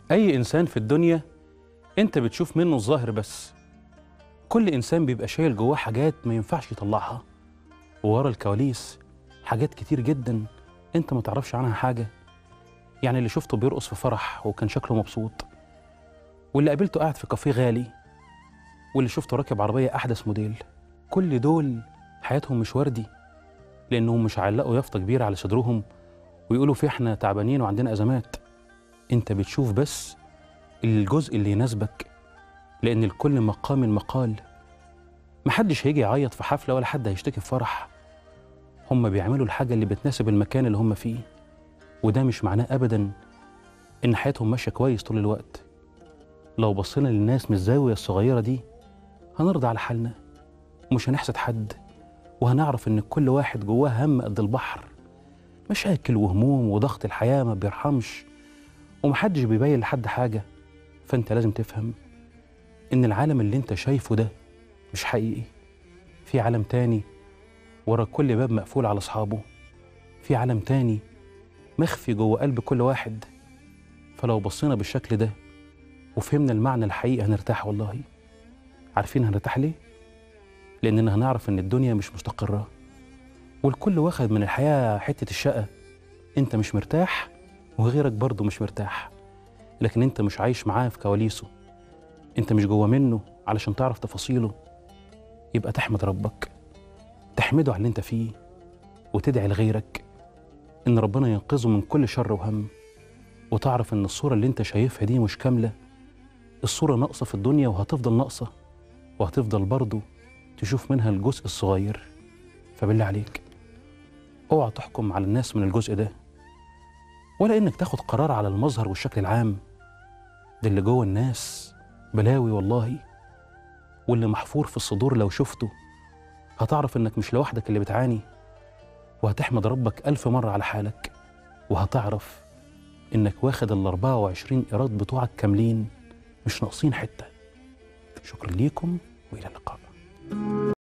أي إنسان في الدنيا أنت بتشوف منه الظاهر بس كل إنسان بيبقى شايل جواه حاجات ما ينفعش يطلعها وورا الكواليس حاجات كتير جدا أنت ما تعرفش عنها حاجة يعني اللي شفته بيرقص في فرح وكان شكله مبسوط واللي قابلته قاعد في كافيه غالي واللي شفته راكب عربية أحدث موديل كل دول حياتهم مش وردي لأنهم مش علقوا يافطة كبيرة على صدرهم ويقولوا في احنا تعبانين وعندنا أزمات انت بتشوف بس الجزء اللي يناسبك لأن الكل مقام مقال محدش هيجي يعيط في حفلة ولا حد هيشتكي في فرح هم بيعملوا الحاجة اللي بتناسب المكان اللي هم فيه وده مش معناه أبدا إن حياتهم ماشية كويس طول الوقت لو بصينا للناس من الزاوية الصغيرة دي هنرضى على حالنا ومش هنحسد حد وهنعرف إن كل واحد جواه هم قد البحر مشاكل وهموم وضغط الحياة ما بيرحمش ومحدش بيبين لحد حاجة فأنت لازم تفهم إن العالم اللي أنت شايفه ده مش حقيقي في عالم تاني ورا كل باب مقفول على أصحابه في عالم تاني مخفي جوه قلب كل واحد فلو بصينا بالشكل ده وفهمنا المعنى الحقيقي هنرتاح والله عارفين هنرتاح ليه؟ لأننا هنعرف إن الدنيا مش مستقرة والكل واخد من الحياة حتة الشقة أنت مش مرتاح وغيرك برضه مش مرتاح لكن أنت مش عايش معاه في كواليسه أنت مش جوه منه علشان تعرف تفاصيله يبقى تحمد ربك تحمده على اللي أنت فيه وتدعي لغيرك إن ربنا ينقذه من كل شر وهم وتعرف إن الصورة اللي أنت شايفها دي مش كاملة الصورة ناقصة في الدنيا وهتفضل ناقصة وهتفضل برضه تشوف منها الجزء الصغير فبالله عليك اوعى تحكم على الناس من الجزء ده ولا انك تاخد قرار على المظهر والشكل العام ده اللي جوه الناس بلاوي والله واللي محفور في الصدور لو شفته هتعرف انك مش لوحدك اللي بتعاني وهتحمد ربك ألف مرة على حالك وهتعرف انك واخد ال 24 ايراد بتوعك كاملين مش ناقصين حتة شكرا ليكم وإلى اللقاء